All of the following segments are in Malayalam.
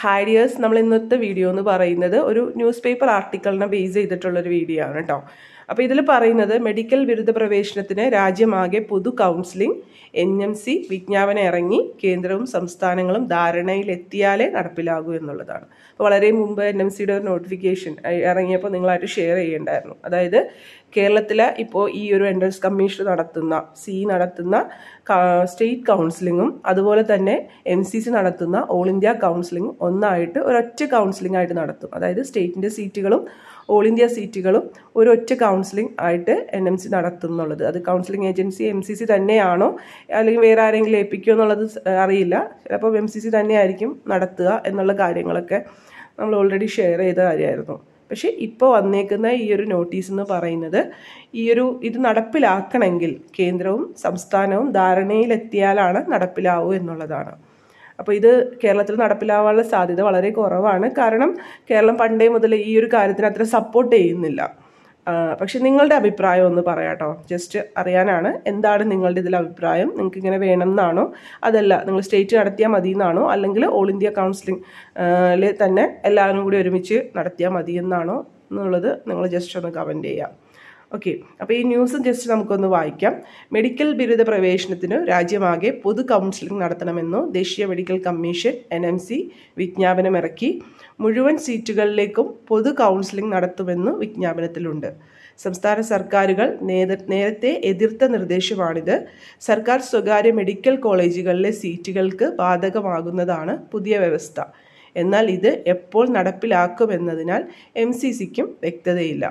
ഹാരിയേഴ്സ് നമ്മൾ ഇന്നത്തെ വീഡിയോ എന്ന് പറയുന്നത് ഒരു ന്യൂസ് പേപ്പർ ആർട്ടിക്കിളിനെ ബേസ് ചെയ്തിട്ടുള്ളൊരു വീഡിയോ ആണ് കേട്ടോ അപ്പോൾ ഇതിൽ പറയുന്നത് മെഡിക്കൽ ബിരുദ പ്രവേശനത്തിന് രാജ്യമാകെ പൊതു കൗൺസിലിംഗ് എൻ എം സി വിജ്ഞാപനം ഇറങ്ങി കേന്ദ്രവും സംസ്ഥാനങ്ങളും ധാരണയിലെത്തിയാലേ നടപ്പിലാകൂ എന്നുള്ളതാണ് അപ്പോൾ വളരെ മുമ്പ് എൻ എം സിയുടെ ഒരു നോട്ടിഫിക്കേഷൻ ഇറങ്ങിയപ്പോൾ നിങ്ങളായിട്ട് ഷെയർ ചെയ്യേണ്ടായിരുന്നു അതായത് കേരളത്തിലെ ഇപ്പോൾ ഈ ഒരു എൻട്രൻസ് കമ്മീഷൻ നടത്തുന്ന സി നടത്തുന്ന സ്റ്റേറ്റ് കൗൺസിലിങ്ങും അതുപോലെ തന്നെ എം സി സി നടത്തുന്ന ഓൾ ഇന്ത്യ കൗൺസിലിങ്ങും ഒന്നായിട്ട് ഒരൊറ്റ കൗൺസിലിംഗ് ആയിട്ട് നടത്തും അതായത് സ്റ്റേറ്റിൻ്റെ സീറ്റുകളും ഓൾ ഇന്ത്യ സീറ്റുകളും ഒരൊറ്റ കൗൺസിലിംഗ് ആയിട്ട് എൻ എം സി നടത്തും എന്നുള്ളത് അത് counselling agency M C C തന്നെയാണോ അല്ലെങ്കിൽ വേറെ ആരെങ്കിലും ഏൽപ്പിക്കുമോ എന്നുള്ളത് അറിയില്ല ചിലപ്പോൾ എം സി സി തന്നെയായിരിക്കും നടത്തുക എന്നുള്ള കാര്യങ്ങളൊക്കെ നമ്മൾ ഓൾറെഡി ഷെയർ ചെയ്ത കാര്യമായിരുന്നു പക്ഷേ ഇപ്പോൾ വന്നേക്കുന്ന ഈ ഒരു നോട്ടീസ് എന്ന് പറയുന്നത് ഈ ഒരു ഇത് നടപ്പിലാക്കണമെങ്കിൽ കേന്ദ്രവും സംസ്ഥാനവും ധാരണയിലെത്തിയാലാണ് നടപ്പിലാവൂ എന്നുള്ളതാണ് അപ്പോൾ ഇത് കേരളത്തിൽ നടപ്പിലാവാനുള്ള സാധ്യത വളരെ കുറവാണ് കാരണം കേരളം പണ്ടേ മുതൽ ഈ ഒരു കാര്യത്തിന് അത്ര സപ്പോർട്ട് ചെയ്യുന്നില്ല പക്ഷെ നിങ്ങളുടെ അഭിപ്രായം ഒന്ന് പറയാട്ടോ ജസ്റ്റ് അറിയാനാണ് എന്താണ് നിങ്ങളുടെ ഇതിൽ അഭിപ്രായം നിങ്ങൾക്ക് ഇങ്ങനെ വേണം എന്നാണോ അതല്ല നിങ്ങൾ സ്റ്റേറ്റ് നടത്തിയാൽ മതി എന്നാണോ അല്ലെങ്കിൽ ഓൾ ഇന്ത്യ കൗൺസിലിംഗ് തന്നെ എല്ലാവരും കൂടി ഒരുമിച്ച് നടത്തിയാൽ മതി എന്നാണോ എന്നുള്ളത് നിങ്ങൾ ജസ്റ്റ് ഒന്ന് കമൻറ്റ് ചെയ്യാം ഓക്കെ അപ്പോൾ ഈ ന്യൂസും ജസ്റ്റ് നമുക്കൊന്ന് വായിക്കാം മെഡിക്കൽ ബിരുദ പ്രവേശനത്തിന് രാജ്യമാകെ പൊതു കൗൺസിലിംഗ് നടത്തണമെന്നോ ദേശീയ medical commission N M C വിജ്ഞാപനമിറക്കി മുഴുവൻ സീറ്റുകളിലേക്കും പൊതു കൗൺസിലിംഗ് നടത്തുമെന്ന് വിജ്ഞാപനത്തിലുണ്ട് സംസ്ഥാന സർക്കാരുകൾ നേരത്തെ എതിർത്ത നിർദ്ദേശമാണിത് സർക്കാർ സ്വകാര്യ മെഡിക്കൽ കോളേജുകളിലെ സീറ്റുകൾക്ക് ബാധകമാകുന്നതാണ് പുതിയ വ്യവസ്ഥ എന്നാൽ ഇത് എപ്പോൾ നടപ്പിലാക്കുമെന്നതിനാൽ എം സി സിക്കും വ്യക്തതയില്ല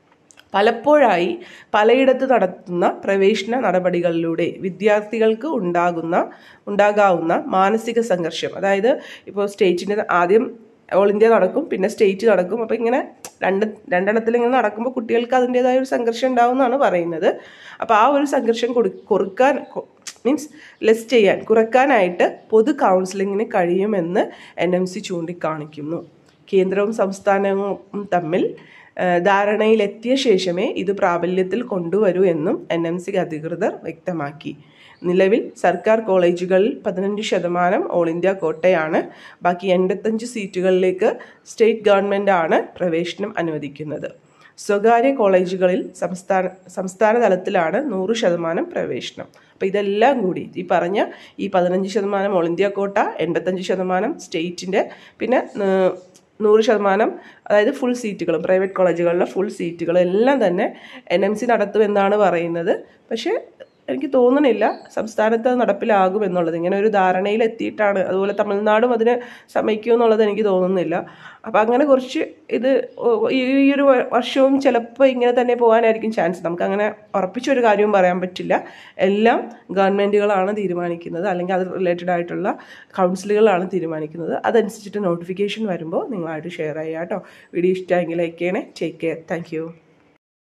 പലപ്പോഴായി പലയിടത്ത് നടത്തുന്ന പ്രവേശന നടപടികളിലൂടെ വിദ്യാർത്ഥികൾക്ക് ഉണ്ടാകുന്ന ഉണ്ടാകാവുന്ന മാനസിക സംഘർഷം അതായത് ഇപ്പോൾ സ്റ്റേറ്റിൻ്റെ ആദ്യം ഓൾ ഇന്ത്യ നടക്കും പിന്നെ സ്റ്റേറ്റ് നടക്കും അപ്പോൾ ഇങ്ങനെ രണ്ട് രണ്ടെണ്ണത്തിൽ ഇങ്ങനെ നടക്കുമ്പോൾ കുട്ടികൾക്ക് അതിൻ്റെതായ ഒരു സംഘർഷം ഉണ്ടാവും എന്നാണ് പറയുന്നത് അപ്പോൾ ആ ഒരു സംഘർഷം കൊടു കുറുക്കാൻ മീൻസ് ലെസ് ചെയ്യാൻ കുറക്കാനായിട്ട് പൊതു കൗൺസിലിങ്ങിന് കഴിയുമെന്ന് എൻ എം സി ചൂണ്ടിക്കാണിക്കുന്നു കേന്ദ്രവും സംസ്ഥാനവും തമ്മിൽ ധാരണയിലെത്തിയ ശേഷമേ ഇത് പ്രാബല്യത്തിൽ കൊണ്ടുവരൂ എന്നും എൻ എം സി അധികൃതർ വ്യക്തമാക്കി നിലവിൽ സർക്കാർ കോളേജുകളിൽ പതിനഞ്ച് ശതമാനം ഓൾ ഇന്ത്യ കോട്ടയാണ് ബാക്കി എൺപത്തഞ്ച് സീറ്റുകളിലേക്ക് സ്റ്റേറ്റ് ഗവൺമെൻറ് ആണ് പ്രവേശനം അനുവദിക്കുന്നത് സ്വകാര്യ കോളേജുകളിൽ സംസ്ഥാന സംസ്ഥാന തലത്തിലാണ് നൂറ് ശതമാനം പ്രവേശനം അപ്പോൾ ഇതെല്ലാം കൂടി ഈ പറഞ്ഞ ഈ പതിനഞ്ച് ശതമാനം ഓൾ ഇന്ത്യ കോട്ട എൺപത്തഞ്ച് ശതമാനം സ്റ്റേറ്റിൻ്റെ പിന്നെ നൂറ് ശതമാനം അതായത് ഫുൾ സീറ്റുകളും പ്രൈവറ്റ് കോളേജുകളിലെ ഫുൾ സീറ്റുകളും എല്ലാം തന്നെ എൻ എം സി നടത്തുമെന്നാണ് പറയുന്നത് പക്ഷേ എനിക്ക് തോന്നണില്ല സംസ്ഥാനത്ത് അത് നടപ്പിലാകും എന്നുള്ളത് ഇങ്ങനെ ഒരു ധാരണയിൽ എത്തിയിട്ടാണ് അതുപോലെ തമിഴ്നാടും അതിന് സമ്മതിക്കും എന്നുള്ളത് എനിക്ക് തോന്നുന്നില്ല അപ്പം അങ്ങനെ കുറച്ച് ഇത് ഈ ഒരു വർഷവും ചിലപ്പോൾ ഇങ്ങനെ തന്നെ പോകാനായിരിക്കും ചാൻസ് നമുക്ക് അങ്ങനെ ഉറപ്പിച്ചൊരു കാര്യവും പറയാൻ പറ്റില്ല എല്ലാം ഗവൺമെൻറ്റുകളാണ് തീരുമാനിക്കുന്നത് അല്ലെങ്കിൽ അത് റിലേറ്റഡ് ആയിട്ടുള്ള കൗൺസിലുകളാണ് തീരുമാനിക്കുന്നത് അതനുസരിച്ചിട്ട് നോട്ടിഫിക്കേഷൻ വരുമ്പോൾ നിങ്ങളായിട്ട് ഷെയർ ചെയ്യുക കേട്ടോ വീഡിയോ ഇഷ്ടമെങ്കിൽ ലൈക്ക് ചെയ്യണേ ടേക്ക് കെയർ താങ്ക്